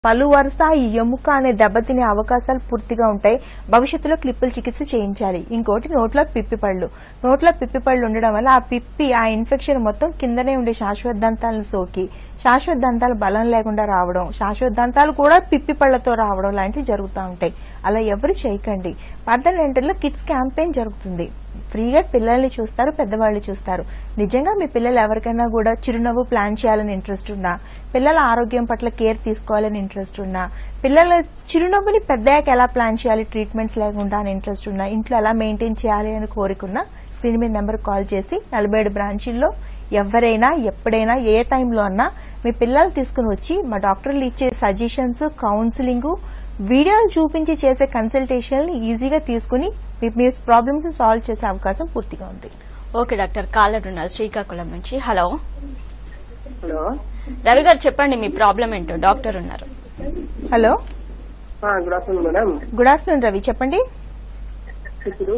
పలు వరుస ఈ ఎముక అనే దెబ్బతినే అవకాశాలు పూర్తిగా ఉంటాయి భవిష్యత్తులో క్లిప్పుల చికిత్స చేయించాలి ఇంకోటి నోట్లో పిప్పి పళ్ళు నోట్లో పిప్పి పళ్ళు ఉండడం వల్ల ఆ పిప్పి ఆ ఇన్ఫెక్షన్ మొత్తం కిందనే ఉండే శాశ్వత దంతాలను సోకి శాశ్వత దంతాలు బలం లేకుండా రావడం శాశ్వత దంతాలు కూడా పిప్పి పళ్లతో రావడం లాంటివి జరుగుతూ ఉంటాయి అలా ఎవరు చేయకండి పద్దెన వెంటనే కిడ్స్ క్యాంపెయిన్ జరుగుతుంది ఫ్రీగా పిల్లల్ని చూస్తారు పెద్దవాళ్ళు చూస్తారు నిజంగా మీ పిల్లలు ఎవరికైనా కూడా చిరునవ్వు ప్లాన్ చేయాలని ఇంట్రెస్ట్ ఉన్నా పిల్లల ఆరోగ్యం పట్ల కేర్ తీసుకోవాలని ఇంట్రెస్ట్ ఉన్నా పిల్లల చిరునవ్వుని పెద్దయ్యాక ఎలా ప్లాన్ చేయాలి ట్రీట్మెంట్స్ లేకుండా అని ఇంట్రెస్ట్ ఉన్నా ఇంట్లో ఎలా మెయింటైన్ చేయాలి అని కోరుకున్నా స్క్రీన్ మీద నెంబర్ కాల్ చేసి నలభై ఏడు బ్రాంచీల్లో ఎవరైనా ఎప్పుడైనా ఏ టైంలో అన్నా మీ పిల్లలు తీసుకుని వచ్చి మా డాక్టర్లు ఇచ్చే సజెషన్స్ కౌన్సిలింగ్ వీడియోలు చూపించి చేసే కన్సల్టేషన్ ఈజీగా తీసుకుని మీ- మీ ప్రాబ్లమ్స్ సాల్వ్ చేసే అవకాశం పూర్తిగా ఉంది ఓకే డాక్టర్ కాలర్ ఉన్నారు శ్రీకాకుళం నుంచి హలో హలో రవి గారు చెప్పండి మీ ప్రాబ్లం ఏంటో డాక్టర్ ఉన్నారు hello good afternoon madam good afternoon Ravi చెప్పండి ఇప్పుడు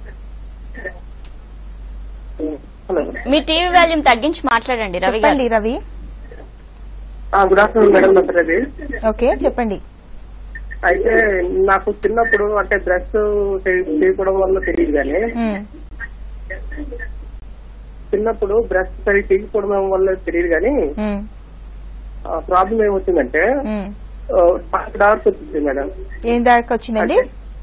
హలో మీ టీవీ వాల్యూమ్ తగ్గించి మాట్లాడండి రవి గారు చెప్పండి Ravi good afternoon madam doctor అది ఓకే చెప్పండి అయితే నాకు చిన్నప్పుడు అంటే బ్రష్ చేయకపోవడం వల్ల తెలియదు కానీ ఉమ్, చిన్నప్పుడు బ్రష్ సరి చేయకపోవడం వల్ల తెలియదు కానీ ఉమ్, ప్రాబ్లం ఏమొచ్చిందంటే ఉమ్. డార్క్ వచ్చింది మేడం ఏం దాకా వచ్చిందండి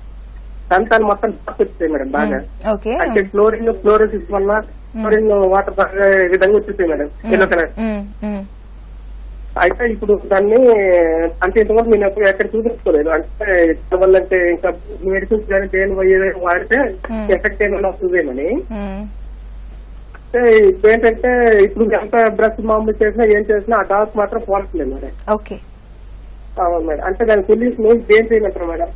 దంతాలు మొత్తం డార్క్ వచ్చింది మేడం బాగా ఓకే అంటే ఫ్లోరింగ్ ఫ్లోరోసిస్ వల్ల ఫ్లోరింగ్ వాటర్ బాగా ఈ విధంగా వచ్చేసాయి మేడం ఎల్లో కలర్ ఉమ్, ఉమ్. అయితే ఇప్పుడు దాన్ని అంటే ఇంతవరకు నేను ఎప్పుడు ఎక్కడ చూపించుకోలేదు అంటే వల్ల అంటే ఇంకా మెడిసిన్స్ కానీ దేని ఏదైనా వాడితే Hmm. ఎఫెక్ట్ ఏమైనా వస్తుందేమని ఉమ్. అంటే ఇప్పుడు ఏంటంటే ఇప్పుడు ఎంత బ్రష్ మామూలు చేసినా ఏం చేసినా ఆ డాక్ మాత్రం పోవట్లేదు మేడం ఓకే అవును మేడం అంటే దాని సొల్యూషన్ ఏం చేయమంటారు మేడం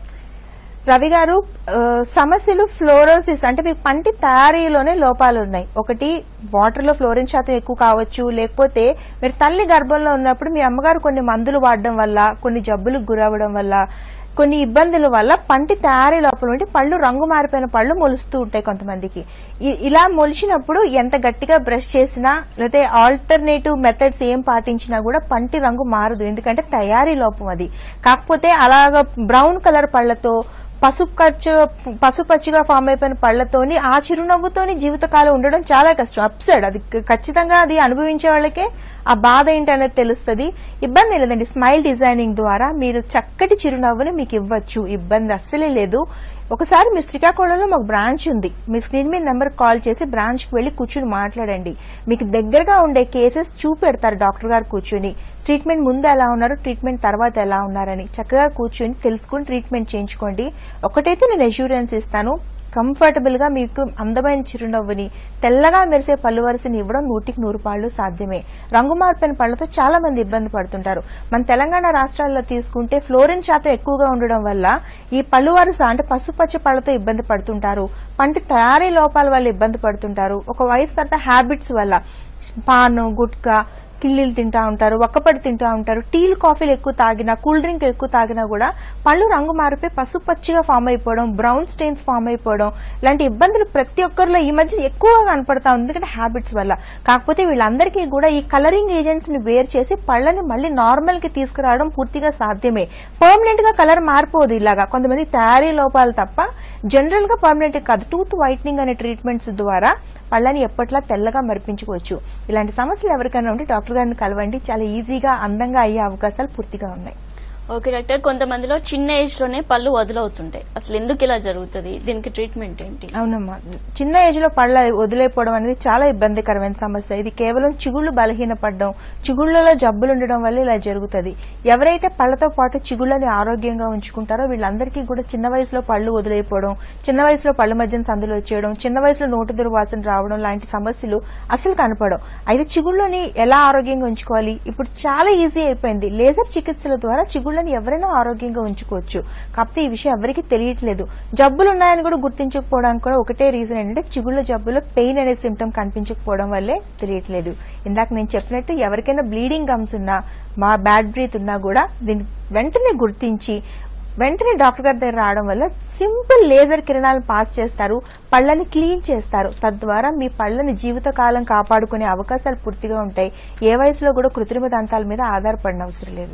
రవి గారు ఆ, సమస్యలు ఫ్లోరోసిస్ అంటే మీకు పంటి తయారీలోనే లోపాలు ఉన్నాయి ఒకటి వాటర్ లో ఫ్లోరిన్ శాతం ఎక్కువ కావచ్చు లేకపోతే మీరు తల్లి గర్భంలో ఉన్నప్పుడు మీ అమ్మగారు కొన్ని మందులు వాడడం వల్ల కొన్ని జబ్బులకు గురవడం వల్ల కొన్ని ఇబ్బందుల వల్ల పంటి తయారీ లోపల నుండి పళ్ళు రంగు మారిపోయిన పళ్ళు మొలుస్తూ ఉంటాయి కొంతమందికి ఇ- ఇలా మొలిచినప్పుడు ఎంత గట్టిగా బ్రష్ చేసినా లేకపోతే ఆల్టర్నేటివ్ మెథడ్స్ ఏం పాటించినా కూడా పంటి రంగు మారదు ఎందుకంటే తయారీ లోపం అది కాకపోతే అలాగ బ్రౌన్ కలర్ పళ్ళతో పసుపు ఖర్చు పసుపచ్చిగా ఫామ్ అయిపోయిన పళ్లతోని ఆ చిరునవ్వుతోని జీవితకాలం ఉండడం చాలా కష్టం అప్సెడ్ అది క- ఖచ్చితంగా అది అనుభవించే వాళ్ళకే ఆ బాధ ఏంటనేది తెలుస్తుంది ఇబ్బంది లేదండి స్మైల్ డిజైనింగ్ ద్వారా మీరు చక్కటి చిరునవ్వుని మీకు ఇవ్వచ్చు ఇబ్బంది అస్సలే లేదు ఒకసారి మీ శ్రీకాకుళంలో మాకు బ్రాంచ్ ఉంది మీ స్క్రీన్ మీద నెంబర్ కాల్ చేసి బ్రాంచ్ కి వెళ్లి కూర్చుని మాట్లాడండి మీకు దగ్గరగా ఉండే కేసెస్ చూపెడతారు డాక్టర్ గారు కూర్చుని ట్రీట్మెంట్ ముందు ఎలా ఉన్నారు ట్రీట్మెంట్ తర్వాత ఎలా ఉన్నారని చక్కగా కూర్చుని తెలుసుకుని ట్రీట్మెంట్ చేయించుకోండి ఒకటైతే నేను అష్యూరెన్స్ ఇస్తాను కంఫర్టబుల్ గా మీకు అందమైన చిరునవ్వుని తెల్లగా మెరిసే పళ్ళు వరుసని ఇవ్వడం నూటికి నూరు పాళ్ళు సాధ్యమే రంగు మార్పిన పళ్ళతో చాలా మంది ఇబ్బంది పడుతుంటారు మన తెలంగాణ రాష్ట్రాల్లో తీసుకుంటే ఫ్లోరిన్ శాతం ఎక్కువగా ఉండడం వల్ల ఈ పళ్ళు వరుస అంటే పసుపచ్చ పళ్ళతో ఇబ్బంది పడుతుంటారు పంటి తయారీ లోపాల వల్ల ఇబ్బంది పడుతుంటారు ఒక వయసు తర్వాత హ్యాబిట్స్ వల్ల పాను గుట్కా కిల్లీలు తింటా ఉంటారు ఒక్కపడి తింటా ఉంటారు టీలు కాఫీలు ఎక్కువ తాగినా కూల్ డ్రింక్ ఎక్కువ తాగినా కూడా పళ్ళు రంగు మారిపోయి పసుపచ్చిగా ఫామ్ అయిపోవడం బ్రౌన్ స్టెయిన్స్ ఫామ్ అయిపోవడం ఇలాంటి ఇబ్బందులు ప్రతి ఒక్కరిలో ఈ మధ్య ఎక్కువగా కనపడతా ఉంది ఎందుకంటే హ్యాబిట్స్ వల్ల కాకపోతే వీళ్ళందరికీ కూడా ఈ కలరింగ్ ఏజెంట్స్ ని వేరు చేసి పళ్ళని మళ్ళీ నార్మల్ కి తీసుకురావడం పూర్తిగా సాధ్యమే పర్మనెంట్ గా కలర్ మారిపోదు ఇలాగా కొంతమంది తయారీ లోపాలు తప్ప జనరల్ గా పర్మనెంట్ కాదు టూత్ వైట్నింగ్ అనే ట్రీట్మెంట్స్ ద్వారా పళ్ళని ఎప్పట్లా తెల్లగా మరిపించుకోవచ్చు ఇలాంటి సమస్యలు ఎవరికైనా ఉంటే డాక్టర్ గారిని కలవండి చాలా ఈజీగా అందంగా అయ్యే అవకాశాలు పూర్తిగా ఉన్నాయి ఓకే డాక్టర్ కొంతమందిలో చిన్న ఏజ్ లోనే పళ్ళు వదులవుతుంటాయి అసలు ఎందుకు ఇలా జరుగుతుంది దీనికి ట్రీట్మెంట్ ఏంటి అవునమ్మా చిన్న ఏజ్ లో పళ్ళ వదిలేపోవడం అనేది చాలా ఇబ్బందికరమైన సమస్య ఇది కేవలం చిగుళ్ళు బలహీనపడడం చిగుళ్ళలో జబ్బులు ఉండడం వల్ల ఇలా జరుగుతుంది ఎవరైతే పళ్ళతో పాటు చిగుళ్ళని ఆరోగ్యంగా ఉంచుకుంటారో వీళ్ళందరికీ కూడా చిన్న వయసులో పళ్ళు వదిలేపోవడం చిన్న వయసులో పళ్ళ మధ్యన సందులు వచ్చేయడం చిన్న వయసులో నోటి దుర్వాసన రావడం లాంటి సమస్యలు అసలు కనపడవు అయితే చిగుళ్ళని ఎలా ఆరోగ్యంగా ఉంచుకోవాలి ఇప్పుడు చాలా ఈజీ అయిపోయింది లేజర్ చికిత్సల ద్వారా చిగుళ్ళని ఎవరైనా ఆరోగ్యంగా ఉంచుకోవచ్చు కాకపోతే ఈ విషయం ఎవరికీ తెలియట్లేదు జబ్బులు ఉన్నాయని కూడా గుర్తించకపోవడానికి కూడా ఒకటే రీజన్ ఏంటంటే చిగుళ్ళ జబ్బులో పెయిన్ అనే సిమ్టమ్ కనిపించకపోవడం వల్లే తెలియట్లేదు ఇందాక నేను చెప్పినట్టు ఎవరికైనా బ్లీడింగ్ గమ్స్ ఉన్నా మా బ్యాడ్ బ్రీత్ ఉన్నా కూడా దీన్ని వెంటనే గుర్తించి వెంటనే డాక్టర్ గారి దగ్గర రావడం వల్ల సింపుల్ లేజర్ కిరణాలు పాస్ చేస్తారు పళ్ళని క్లీన్ చేస్తారు తద్వారా మీ పళ్ళని జీవితకాలం కాపాడుకునే అవకాశాలు పూర్తిగా ఉంటాయి ఏ వయసులో కూడా కృత్రిమ దంతాల మీద ఆధారపడిన అవసరం లేదు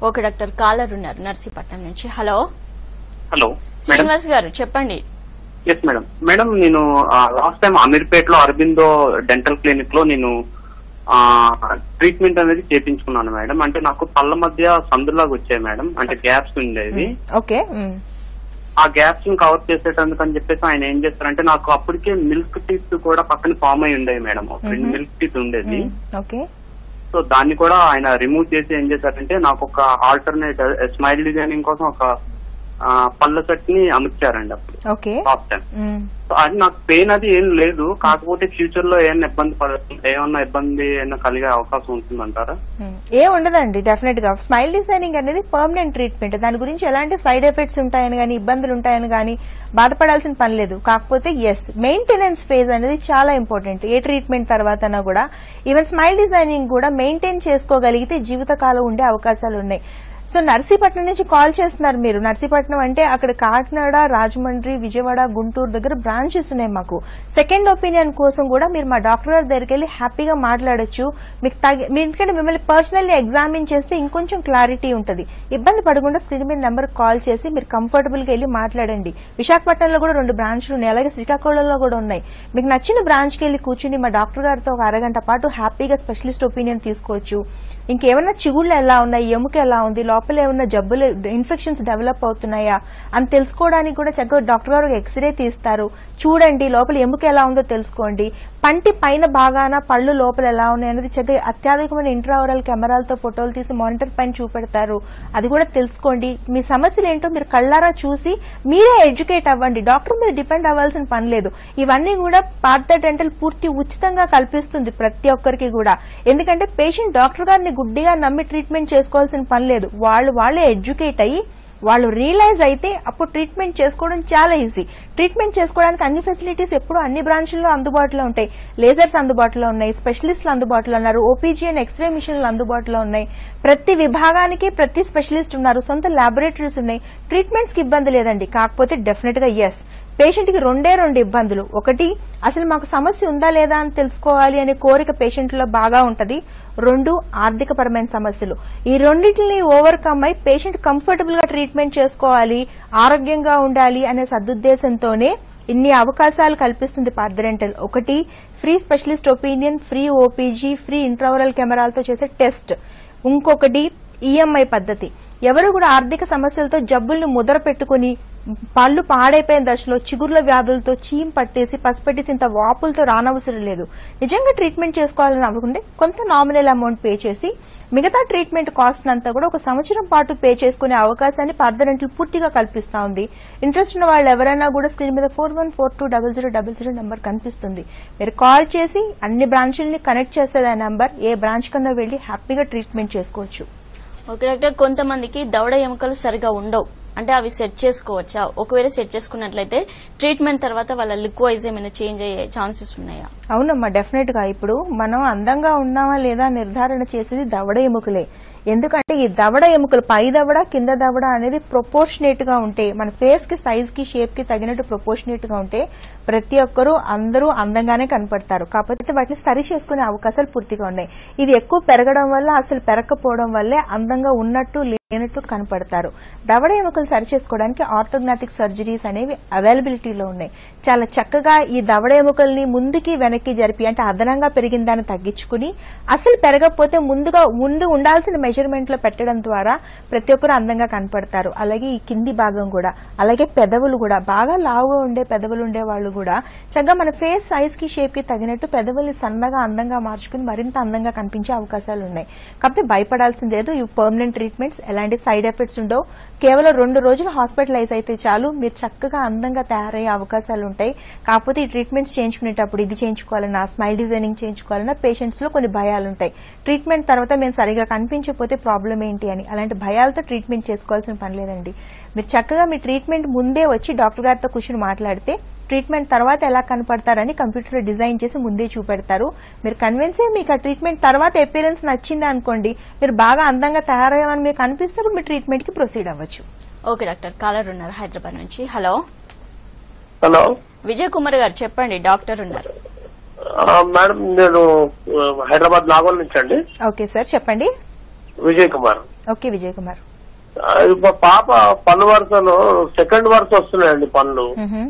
ఓకే డాక్టర్ కాలర్ ఉన్నారు నర్సీపట్నం నుంచి hello hello madam Srinivas garu చెప్పండి ఎస్ మేడం మేడం నేను లాస్ట్ టైం అమీర్పేటలో అరబిందో డెంటల్ క్లినిక్ లో నేను ట్రీట్మెంట్ అనేది చేపించుకున్నాను మేడం అంటే నాకు పళ్ళ మధ్య సందులాగా వచ్చాయి మేడం అంటే గ్యాప్స్ ఉండేవి ఓకే ఉమ్. ఆ గ్యాప్స్ ని కవర్ చేసేటందుకు అని చెప్పేసి ఆయన ఏం చేస్తారంటే నాకు అప్పటికే మిల్క్ టీత్ కూడా పక్కన ఫామ్ అయి ఉండేవి మేడం ఒక రెండు మిల్క్ టీత్ ఉండేది ఉమ్. ఓకే సో దాన్ని కూడా ఆయన రిమూవ్ చేసి ఏం చేశారంటే నాకు ఒక ఆల్టర్నేట్ స్మైల్ డిజైనింగ్ కోసం ఒక ఆ, పళ్ళ సెట్ ని అమర్చారండి అప్పుడు ఓకే లాస్ట్ టైం ఉమ్. సో అది నాకు పెయిన్ అది ఏం లేదు కాకపోతే ఫ్యూచర్ లో ఏమైనా ఇబ్బంది పడ ఏమన్నా ఇబ్బంది ఏమైనా కలిగే అవకాశం ఉంటుందంటారా ఉమ్. ఏ ఉండదండి డెఫినెట్ గా స్మైల్ డిజైనింగ్ అనేది పర్మనెంట్ ట్రీట్మెంట్ దాని గురించి ఎలాంటి సైడ్ ఎఫెక్ట్స్ ఉంటాయని కానీ ఇబ్బందులు ఉంటాయని కానీ బాధపడాల్సిన పని లేదు కాకపోతే ఎస్ మెయింటెనెన్స్ ఫేజ్ అనేది చాలా ఇంపార్టెంట్ ఏ ట్రీట్మెంట్ తర్వాతనా కూడా ఈవెన్ స్మైల్ డిజైనింగ్ కూడా మెయింటైన్ చేసుకోగలిగితే జీవితకాలం ఉండే అవకాశాలు ఉన్నాయి సో నర్సీపట్నం నుంచి కాల్ చేస్తున్నారు మీరు నర్సీపట్నం అంటే అక్కడ కాకినాడ రాజమండ్రి విజయవాడ గుంటూరు దగ్గర బ్రాంచెస్ ఉన్నాయి మాకు సెకండ్ ఒపీనియన్ కోసం కూడా మీరు మా డాక్టర్ గారి దగ్గరికి వెళ్ళి హ్యాపీగా మాట్లాడొచ్చు మీకు తగి మీ ఎందుకంటే మిమ్మల్ని పర్సనల్లీ ఎగ్జామిన్ చేస్తే ఇంకొంచెం క్లారిటీ ఉంటుంది ఇబ్బంది పడకుండా స్క్రీన్ మీద నెంబర్ కాల్ చేసి మీరు కంఫర్టబుల్ గా వెళ్ళి మాట్లాడండి విశాఖపట్నంలో కూడా రెండు బ్రాంచ్లు ఉన్నాయి అలాగే శ్రీకాకుళంలో కూడా ఉన్నాయి మీకు నచ్చిన బ్రాంచ్ కి వెళ్ళి కూర్చుని మా డాక్టర్ గారితో ఒక అరగంట పాటు హ్యాపీగా స్పెషలిస్ట్ ఒపీనియన్ తీసుకోవచ్చు ఇంకేమన్నా చిగుళ్ళు ఎలా ఉన్నాయి ఎముక ఎలా ఉంది లోపల ఏమన్నా జబ్బులు ఇన్ఫెక్షన్స్ డెవలప్ అవుతున్నాయా అని తెలుసుకోవడానికి కూడా చక్కగా డాక్టర్ గారు ఎక్స్రే తీస్తారు చూడండి లోపల ఎముక ఎలా ఉందో తెలుసుకోండి పంటి పైన భాగాన పళ్ళు లోపల ఎలా ఉన్నాయి అనేది చక్కగా అత్యాధునికమైన ఇంట్రావరల్ కెమెరాలతో ఫోటోలు తీసి మానిటర్ పైన చూపెడతారు అది కూడా తెలుసుకోండి మీ సమస్యలు ఏంటో మీరు కళ్ళారా చూసి మీరే ఎడ్యుకేట్ అవ్వండి డాక్టర్ మీద డిపెండ్ అవ్వాల్సిన పని లేదు ఇవన్నీ కూడా పార్థ డెంటల్ పూర్తి ఉచితంగా కల్పిస్తుంది ప్రతి ఒక్కరికి కూడా ఎందుకంటే పేషెంట్ డాక్టర్ గారిని గుడ్డిగా నమ్మి ట్రీట్మెంట్ చేసుకోవాల్సిన పని లేదు వాళ్ళు వాళ్ళే ఎడ్యుకేట్ అయ్యి వాళ్ళు రియలైజ్ అయితే అప్పుడు ట్రీట్మెంట్ చేసుకోవడం చాలా ఈజీ ట్రీట్మెంట్ చేసుకోవడానికి అన్ని ఫెసిలిటీస్ ఎప్పుడు అన్ని బ్రాంచ్ల్లో అందుబాటులో ఉంటాయి లేజర్స్ అందుబాటులో ఉన్నాయి స్పెషలిస్టులు అందుబాటులో ఉన్నారు ఓపీజీ అండ్ ఎక్స్రే మిషన్లు అందుబాటులో ఉన్నాయి ప్రతి విభాగానికి ప్రతి స్పెషలిస్ట్ ఉన్నారు సొంత ల్యాబొరేటరీస్ ఉన్నాయి ట్రీట్మెంట్స్ కి ఇబ్బంది లేదండి కాకపోతే డెఫినెట్ గా ఎస్ పేషెంట్ కి రెండే రెండు ఇబ్బందులు ఒకటి అసలు మాకు సమస్య ఉందా లేదా అని తెలుసుకోవాలి అనే కోరిక పేషెంట్ లో బాగా ఉంటది రెండు ఆర్థిక పరమైన సమస్యలు ఈ రెండింటిని ఓవర్కమ్ అయి పేషెంట్ కంఫర్టబుల్ గా ట్రీట్మెంట్ చేసుకోవాలి ఆరోగ్యంగా ఉండాలి అనే సదుద్దేశంతోనే ఇన్ని అవకాశాలు కల్పిస్తుంది పార్థరెంటల్ ఒకటి free specialist opinion free OPG free intraoral కెమెరాలతో చేసే టెస్ట్ ఇంకొకటి ఈఎంఐ పద్ధతి ఎవరు కూడా ఆర్థిక సమస్యలతో జబ్బుల్ని ముద్ర పెట్టుకుని పళ్ళు పాడైపోయిన దశలో చిగుర్ల వ్యాధులతో చీమ్ పట్టేసి పసిపెట్టేసి ఇంత వాపులతో రానవసరం లేదు నిజంగా ట్రీట్మెంట్ చేసుకోవాలని అనుకుంటే కొంత నామినల్ అమౌంట్ పే చేసి మిగతా ట్రీట్మెంట్ కాస్ట్ అంతా కూడా ఒక సంవత్సరం పాటు పే చేసుకునే అవకాశాన్ని పర్దనెంట్లు పూర్తిగా కల్పిస్తా ఉంది ఇంట్రెస్ట్ ఉన్న వాళ్ళు ఎవరైనా కూడా స్క్రీన్ మీద four one four two double zero double zero number కనిపిస్తుంది మీరు కాల్ చేసి అన్ని బ్రాంచుల్ని కనెక్ట్ చేసేది ఆ నెంబర్ ఏ బ్రాంచ్ కన్నా వెళ్లి హ్యాపీగా ట్రీట్మెంట్ చేసుకోవచ్చు ఓకే డాక్టర్ కొంతమందికి దవడ ఎముకలు సరిగా ఉండవు అంటే అవి సెట్ చేసుకోవచ్చా ఒకవేళ సెట్ చేసుకున్నట్లయితే ట్రీట్మెంట్ తర్వాత వాళ్ళ లిక్ వైజ్ ఏమైనా చేంజ్ అయ్యే ఛాన్సెస్ ఉన్నాయా అవునమ్మా డెఫినెట్ గా ఇప్పుడు మనం అందంగా ఉన్నామా లేదా నిర్ధారణ చేసేది దవడ ఎముకలే ఎందుకంటే ఈ దవడ ఎముకలు పై దవడ కింద దవడ అనేది ప్రొపోర్షనేట్ గా ఉంటే మన ఫేస్ కి సైజ్ కి షేప్ కి తగినట్టు ప్రొపోర్షనేట్ గా ఉంటే ప్రతి ఒక్కరూ అందరూ అందంగానే కనపడతారు కాకపోతే వాటిని సరి చేసుకునే అవకాశాలు పూర్తిగా ఉన్నాయి ఇది ఎక్కువ పెరగడం వల్ల అసలు పెరగకపోవడం వల్లే అందంగా ఉన్నట్టు లేనట్టు కనపడతారు దవడ ఎముకలు సరి చేసుకోవడానికి ఆర్థోగ్నాటిక్ సర్జరీస్ అనేవి అవైలబిలిటీలో ఉన్నాయి చాలా చక్కగా ఈ దవడ ఎముకల్ని ముందుకి వెనక్కి జరిపి అంటే అదనంగా పెరిగిన దాన్ని తగ్గించుకుని అసలు పెరగకపోతే ముందుగా ముందు ఉండాల్సిన మెజర్మెంట్ లో పెట్టడం ద్వారా ప్రతి ఒక్కరు అందంగా కనపడతారు అలాగే ఈ కింది భాగం కూడా అలాగే పెదవులు కూడా బాగా లావుగా ఉండే పెదవులు ఉండే వాళ్ళు కూడా చక్కగా మన ఫేస్ సైజ్ కి షేప్ కి తగినట్టు పెదవుల్ని సన్నగా అందంగా మార్చుకుని మరింత అందంగా కనిపించే అవకాశాలు ఉన్నాయి కాకపోతే భయపడాల్సింది లేదు ఇవి పర్మనెంట్ ట్రీట్మెంట్స్ ఎలాంటి సైడ్ ఎఫెక్ట్స్ ఉండవు కేవలం రెండు రోజులు హాస్పిటలైజ్ అయితే చాలు మీరు చక్కగా అందంగా తయారయ్యే అవకాశాలు ఉంటాయి కాకపోతే ఈ ట్రీట్మెంట్స్ చేయించుకునేటప్పుడు ఇది చేయించుకోవాలన్నా స్మైల్ డిజైనింగ్ చేయించుకోవాలన్నా పేషెంట్స్ లో కొన్ని భయాలు ఉంటాయి ట్రీట్మెంట్ తర్వాత మేము సరిగా కనిపించకపోతే ప్రాబ్లం ఏంటి అని అలాంటి భయాలతో ట్రీట్మెంట్ చేసుకోవాల్సిన పని లేదండి మీరు చక్కగా మీ ట్రీట్మెంట్ ముందే వచ్చి డాక్టర్ గారితో కూర్చుని మాట్లాడితే ట్రీట్మెంట్ తర్వాత ఎలా కనపడతారని కంప్యూటర్ డిజైన్ చేసి ముందే చూపెడతారు మీరు కన్విన్స్ అయ్యి మీకు ఆ ట్రీట్మెంట్ తర్వాత అపీరెన్స్ నచ్చింది అనుకోండి మీరు బాగా అందంగా తయారయ్యామని మీకు అనిపిస్తే అప్పుడు మీ ట్రీట్మెంట్ కి ప్రొసీడ్ అవ్వచ్చు ఓకే డాక్టర్ కాలర్ ఉన్నారు హైదరాబాద్ నుంచి హలో హలో విజయ్ కుమార్ గారు చెప్పండి డాక్టర్ ఉన్నారు ఆ, మేడం నేను ఆ, హైదరాబాద్ నాగోల్ నుంచి అండి ఓకే సార్ చెప్పండి విజయ్ కుమార్ ఓకే విజయ్ కుమార్ ఆ, మా పాప పన్ను వరుసలో సెకండ్ వరుస వస్తున్నాయండి పనులు మ్హూ.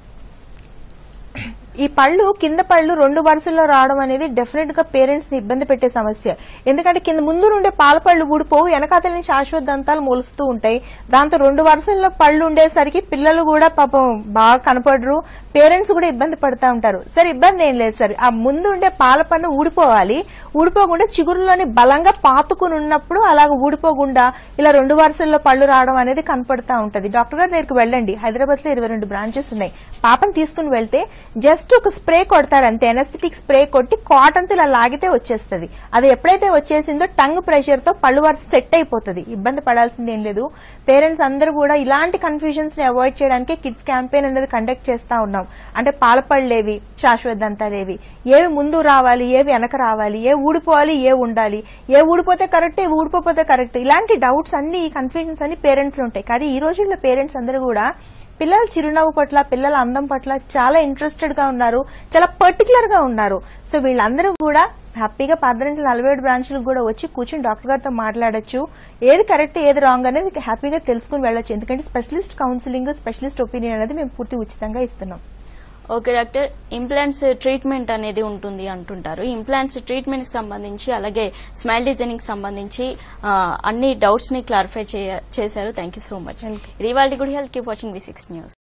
ఈ పళ్ళు కింద పళ్ళు రెండు వరుసల్లో రావడం అనేది డెఫినెట్ గా పేరెంట్స్ ని ఇబ్బంది పెట్టే సమస్య ఎందుకంటే కింద ముందు నుండే పాల పళ్ళు ఊడిపోవు వెనకాతల నుంచి శాశ్వత దంతాలు మొలుస్తూ ఉంటాయి దాంతో రెండు వరుసల్లో పళ్ళు ఉండేసరికి పిల్లలు కూడా పాపం బాగా కనపడరు పేరెంట్స్ కూడా ఇబ్బంది పడతా ఉంటారు సరే ఇబ్బంది ఏం లేదు సార్ ఆ ముందు ఉండే పాల పన్ను ఊడిపోవాలి ఊడిపోకుండా చిగురులోని బలంగా పాతుకుని ఉన్నప్పుడు అలాగ ఊడిపోకుండా ఇలా రెండు వరుసల్లో పళ్ళు రావడం అనేది కనపడతా ఉంటది డాక్టర్ గారి దగ్గరికి వెళ్ళండి హైదరాబాద్ లో ఇరవై రెండు బ్రాంచెస్ ఉన్నాయి పాపని తీసుకుని వెళ్తే జస్ట్ ఒక స్ప్రే కొడతారు అంతే ఎనస్థెటిక్ స్ప్రే కొట్టి కాటన్ తో ఇలా లాగితే వచ్చేస్తుంది అది ఎప్పుడైతే వచ్చేసిందో టంగ్ ప్రెషర్ తో పళ్ళు వరుస సెట్ అయిపోతుంది ఇబ్బంది పడాల్సింది ఏం లేదు పేరెంట్స్ అందరూ కూడా ఇలాంటి కన్ఫ్యూజన్స్ ని అవాయిడ్ చేయడానికి కిడ్స్ క్యాంపెయిన్ అనేది కండక్ట్ చేస్తా ఉన్నాం అంటే పాలపళ్ళేవి శాశ్వత దంతాలేవి ఏవి ముందు రావాలి ఏవి వెనక రావాలి ఏ ఊడిపోవాలి ఏ ఉండాలి ఏ ఊడిపోతే కరెక్ట్ ఏ ఊడిపోతే కరెక్ట్ ఇలాంటి డౌట్స్ అన్ని ఈ కన్ఫ్యూజన్స్ అన్ని పేరెంట్స్ ఉంటాయి కానీ ఈ రోజుల్లో పేరెంట్స్ అందరూ కూడా పిల్లల చిరునవ్వు పట్ల పిల్లల అందం పట్ల చాలా ఇంట్రెస్టెడ్ గా ఉన్నారు చాలా పర్టికులర్ గా ఉన్నారు సో వీళ్ళందరూ కూడా హ్యాపీగా పద్దెనిమిది నలభై ఏడు బ్రాంచ్లకు కూడా వచ్చి కూర్చుని డాక్టర్ గారితో మాట్లాడొచ్చు ఏది కరెక్ట్ ఏది రాంగ్ అనేది హ్యాపీగా తెలుసుకుని వెళ్ళొచ్చు ఎందుకంటే స్పెషలిస్ట్ కౌన్సిలింగ్ స్పెషలిస్ట్ ఒపీనియన్ అనేది మేము పూర్తి ఉచితంగా ఇస్తున్నాం ఓకే డాక్టర్ ఇంప్లాంట్స్ ట్రీట్మెంట్ అనేది ఉంటుంది అంటుంటారు ఇంప్లాంట్స్ ట్రీట్మెంట్ సంబంధించి అలాగే స్మైల్ డిజైనింగ్ సంబంధించి ఆ, అన్ని డౌట్స్ ని క్లారిఫై చేశారు thank you so much Welcome. ఇది వాళ్ళ గుడి health keep watching V six news